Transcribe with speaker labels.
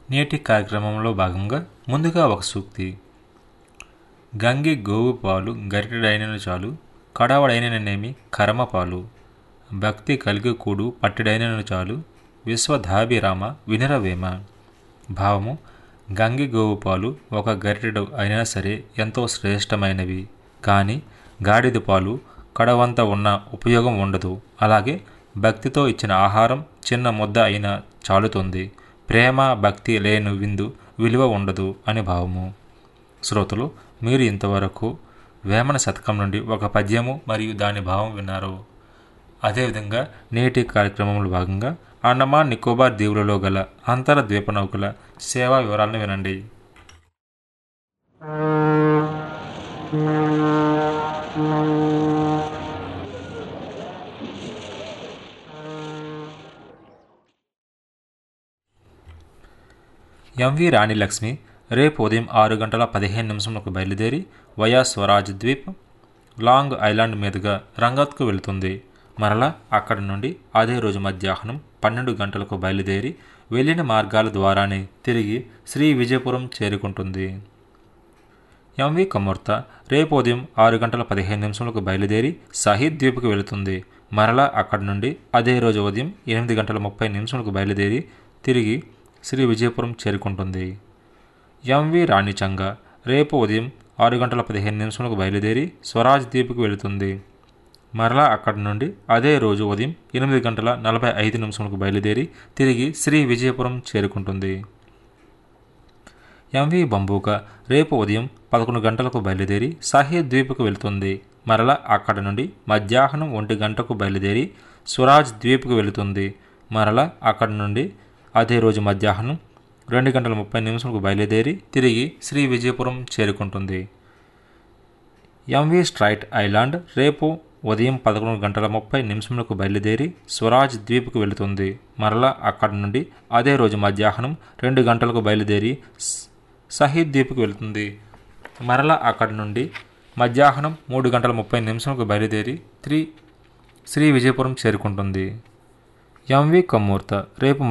Speaker 1: నేటి కార్యక్రమంలో భాగంగా ముందుగా ఒక సూక్తి గంగి గోవు పాలు గరిటెడైన చాలు కడవడైననేమి కరమ పాలు భక్తి కలిగి కూడు పట్టెడైనను చాలు విశ్వధాభిరామ వినరవేమ భావము గంగి గోవు పాలు ఒక గరిటెడు అయినా సరే ఎంతో శ్రేష్టమైనవి కానీ గాడిద పాలు కడవంత ఉన్న ఉపయోగం ఉండదు అలాగే భక్తితో ఇచ్చిన ఆహారం చిన్న ముద్ద అయినా చాలుతుంది ప్రేమ భక్తి లేని విందు విలువ ఉండదు అని భావము శ్రోతలు మీరు ఇంతవరకు వేమన శతకం నుండి ఒక పద్యము మరియు దాని భావం విన్నారు అదేవిధంగా నేటి కార్యక్రమంలో భాగంగా అండమాన్ నికోబార్ దీవులలో గల అంతర ద్వీపనౌకల సేవా వివరాలను వినండి ఎంవి రాణి లక్ష్మి రేపు ఉదయం ఆరు గంటల పదిహేను నిమిషంలకు బయలుదేరి via Swaraj Dweep long island మీదుగా రంగత్కు వెళుతుంది మరలా అక్కడి నుండి అదే రోజు మధ్యాహ్నం పన్నెండు గంటలకు బయలుదేరి వెళ్ళిన మార్గాల ద్వారానే తిరిగి శ్రీ విజయపురం చేరుకుంటుంది ఎంవి కమూర్త రేపు ఉదయం ఆరు గంటల పదిహేను నిమిషములకు బయలుదేరి షహీద్ ద్వీప్కి వెళుతుంది మరలా అక్కడి నుండి అదే రోజు ఉదయం ఎనిమిది గంటల ముప్పై నిమిషములకు బయలుదేరి తిరిగి శ్రీ విజయపురం చేరుకుంటుంది ఎంవి రాణిచంగ రేపు ఉదయం ఆరు గంటల పదిహేను నిమిషములకు బయలుదేరి స్వరాజ్ ద్వీప్కి వెళుతుంది మరలా అక్కడి నుండి అదే రోజు ఉదయం ఎనిమిది గంటల నలభై ఐదు నిమిషములకు బయలుదేరి తిరిగి శ్రీ విజయపురం చేరుకుంటుంది ఎంవి బంబూక రేపు ఉదయం పదకొండు గంటలకు బయలుదేరి సాహిద్ ద్వీప్కు వెళుతుంది మరలా అక్కడి నుండి మధ్యాహ్నం ఒంటి గంటకు బయలుదేరి స్వరాజ్ ద్వీప్కు వెళుతుంది మరలా అక్కడి నుండి అదే రోజు మధ్యాహ్నం రెండు గంటల ముప్పై నిమిషాలకు బయలుదేరి తిరిగి శ్రీ విజయపురం చేరుకుంటుంది ఎంవి స్ట్రైట్ ఐలాండ్ రేపు ఉదయం పదకొండు గంటల ముప్పై నిమిషములకు బయలుదేరి స్వరాజ్ ద్వీప్కు వెళుతుంది మరలా అక్కడి నుండి అదే రోజు మధ్యాహ్నం రెండు గంటలకు బయలుదేరి షహీద్ ద్వీప్కు వెళుతుంది మరలా అక్కడి నుండి మధ్యాహ్నం మూడు గంటల ముప్పై నిమిషాలకు బయలుదేరి త్రీ శ్రీ విజయపురం చేరుకుంటుంది ఎంవి కమ్మూర్త రేపు